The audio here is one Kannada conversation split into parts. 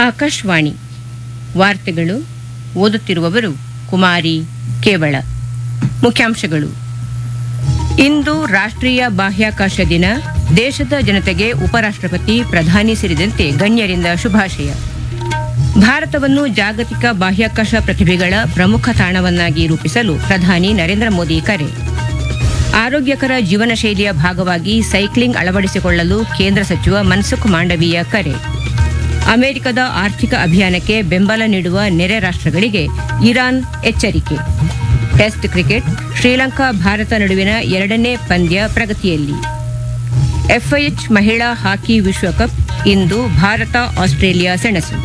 ಆಕಾಶವಾಣಿ ವಾರ್ತೆಗಳು ಓದುತ್ತಿರುವವರು ಕುಮಾರಿ ಕೇವಳ ಮುಖ್ಯಾಂಶಗಳು ಇಂದು ರಾಷ್ಟ್ರೀಯ ಬಾಹ್ಯಾಕಾಶ ದಿನ ದೇಶದ ಜನತೆಗೆ ಉಪರಾಷ್ಟ್ರಪತಿ ಪ್ರಧಾನಿ ಸೇರಿದಂತೆ ಗಣ್ಯರಿಂದ ಶುಭಾಶಯ ಭಾರತವನ್ನು ಜಾಗತಿಕ ಬಾಹ್ಯಾಕಾಶ ಪ್ರತಿಭೆಗಳ ಪ್ರಮುಖ ತಾಣವನ್ನಾಗಿ ರೂಪಿಸಲು ಪ್ರಧಾನಿ ನರೇಂದ್ರ ಮೋದಿ ಕರೆ ಆರೋಗ್ಯಕರ ಜೀವನ ಶೈಲಿಯ ಭಾಗವಾಗಿ ಸೈಕ್ಲಿಂಗ್ ಅಳವಡಿಸಿಕೊಳ್ಳಲು ಕೇಂದ್ರ ಸಚಿವ ಮನ್ಸುಖ್ ಮಾಂಡವೀಯ ಕರೆ ಅಮೆರಿಕದ ಆರ್ಥಿಕ ಅಭಿಯಾನಕ್ಕೆ ಬೆಂಬಲ ನೀಡುವ ನೆರೆ ರಾಷ್ಟ್ರಗಳಿಗೆ ಇರಾನ್ ಎಚ್ಚರಿಕೆ ಟೆಸ್ಟ್ ಕ್ರಿಕೆಟ್ ಶ್ರೀಲಂಕಾ ಭಾರತ ನಡುವಿನ ಎರಡನೇ ಪಂದ್ಯ ಪ್ರಗತಿಯಲ್ಲಿ ಎಫ್ಐಎಚ್ ಮಹಿಳಾ ಹಾಕಿ ವಿಶ್ವಕಪ್ ಇಂದು ಭಾರತ ಆಸ್ಟ್ರೇಲಿಯಾ ಸೆಣಸು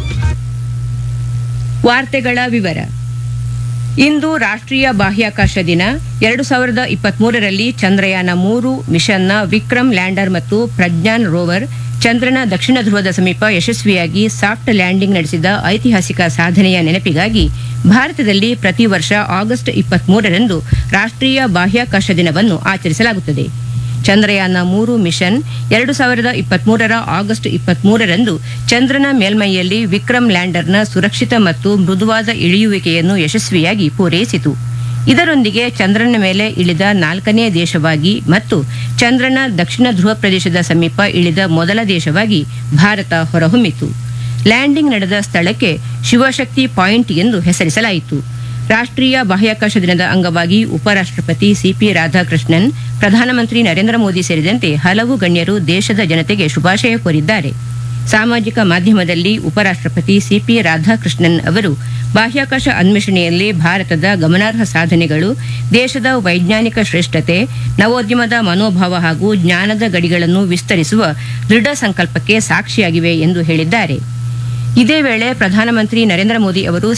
ವಾರ್ತೆಗಳ ವಿವರ ಇಂದು ರಾಷ್ಟ್ರೀಯ ಬಾಹ್ಯಾಕಾಶ ದಿನ ಎರಡು ಸಾವಿರದ ಇಪ್ಪತ್ಮೂರರಲ್ಲಿ ಚಂದ್ರಯಾನ ಮೂರು ಮಿಷನ್ನ ವಿಕ್ರಮ್ ಲ್ಯಾಂಡರ್ ಮತ್ತು ಪ್ರಜ್ಞಾನ್ ರೋವರ್ ಚಂದ್ರನ ದಕ್ಷಿಣ ಧ್ರುವದ ಸಮೀಪ ಯಶಸ್ವಿಯಾಗಿ ಸಾಫ್ಟ್ ಲ್ಯಾಂಡಿಂಗ್ ನಡೆಸಿದ ಐತಿಹಾಸಿಕ ಸಾಧನೆಯ ನೆನಪಿಗಾಗಿ ಭಾರತದಲ್ಲಿ ಪ್ರತಿ ವರ್ಷ ಆಗಸ್ಟ್ ಇಪ್ಪತ್ಮೂರರಂದು ರಾಷ್ಟ್ರೀಯ ಬಾಹ್ಯಾಕಾಶ ದಿನವನ್ನು ಆಚರಿಸಲಾಗುತ್ತದೆ ಚಂದ್ರಯಾನ ಮೂರು ಮಿಷನ್ ಎರಡು ಸಾವಿರದ ಇಪ್ಪತ್ಮೂರರ ಆಗಸ್ಟ್ ಇಪ್ಪತ್ಮೂರರಂದು ಚಂದ್ರನ ಮೇಲ್ಮೈಯಲ್ಲಿ ವಿಕ್ರಮ್ ಲ್ಯಾಂಡರ್ನ ಸುರಕ್ಷಿತ ಮತ್ತು ಮೃದುವಾದ ಇಳಿಯುವಿಕೆಯನ್ನು ಯಶಸ್ವಿಯಾಗಿ ಪೂರೈಸಿತು ಇದರೊಂದಿಗೆ ಚಂದ್ರನ ಮೇಲೆ ಇಳಿದ ನಾಲ್ಕನೇ ದೇಶವಾಗಿ ಮತ್ತು ಚಂದ್ರನ ದಕ್ಷಿಣ ಧ್ರುವ ಪ್ರದೇಶದ ಸಮೀಪ ಇಳಿದ ಮೊದಲ ದೇಶವಾಗಿ ಭಾರತ ಹೊರಹೊಮ್ಮಿತು ಲ್ಯಾಂಡಿಂಗ್ ನಡೆದ ಸ್ಥಳಕ್ಕೆ ಶಿವಶಕ್ತಿ ಪಾಯಿಂಟ್ ಎಂದು ಹೆಸರಿಸಲಾಯಿತು ರಾಷ್ಟ್ರೀಯ ಬಾಹ್ಯಾಕಾಶ ದಿನದ ಅಂಗವಾಗಿ ಉಪರಾಷ್ಟ್ರಪತಿ ಸಿಪಿ ರಾಧಾಕೃಷ್ಣನ್ ಪ್ರಧಾನಮಂತ್ರಿ ನರೇಂದ್ರ ಮೋದಿ ಸೇರಿದಂತೆ ಹಲವು ಗಣ್ಯರು ದೇಶದ ಜನತೆಗೆ ಶುಭಾಶಯ ಕೋರಿದ್ದಾರೆ ಸಾಮಾಜಿಕ ಮಾಧ್ಯಮದಲ್ಲಿ ಉಪರಾಷ್ಟ್ರಪತಿ ಸಿಪಿ ರಾಧಾಕೃಷ್ಣನ್ ಅವರು ಬಾಹ್ಯಾಕಾಶ ಅನ್ವೇಷಣೆಯಲ್ಲಿ ಭಾರತದ ಗಮನಾರ್ಹ ಸಾಧನೆಗಳು ದೇಶದ ವೈಜ್ಞಾನಿಕ ಶ್ರೇಷ್ಠತೆ ನವೋದ್ಯಮದ ಮನೋಭಾವ ಹಾಗೂ ಜ್ಞಾನದ ಗಡಿಗಳನ್ನು ವಿಸ್ತರಿಸುವ ದೃಢ ಸಂಕಲ್ಪಕ್ಕೆ ಸಾಕ್ಷಿಯಾಗಿವೆ ಎಂದು ಹೇಳಿದ್ದಾರೆ ಇದೇ ವೇಳೆ ಪ್ರಧಾನಮಂತ್ರಿ ನರೇಂದ್ರ ಮೋದಿ ಅವರು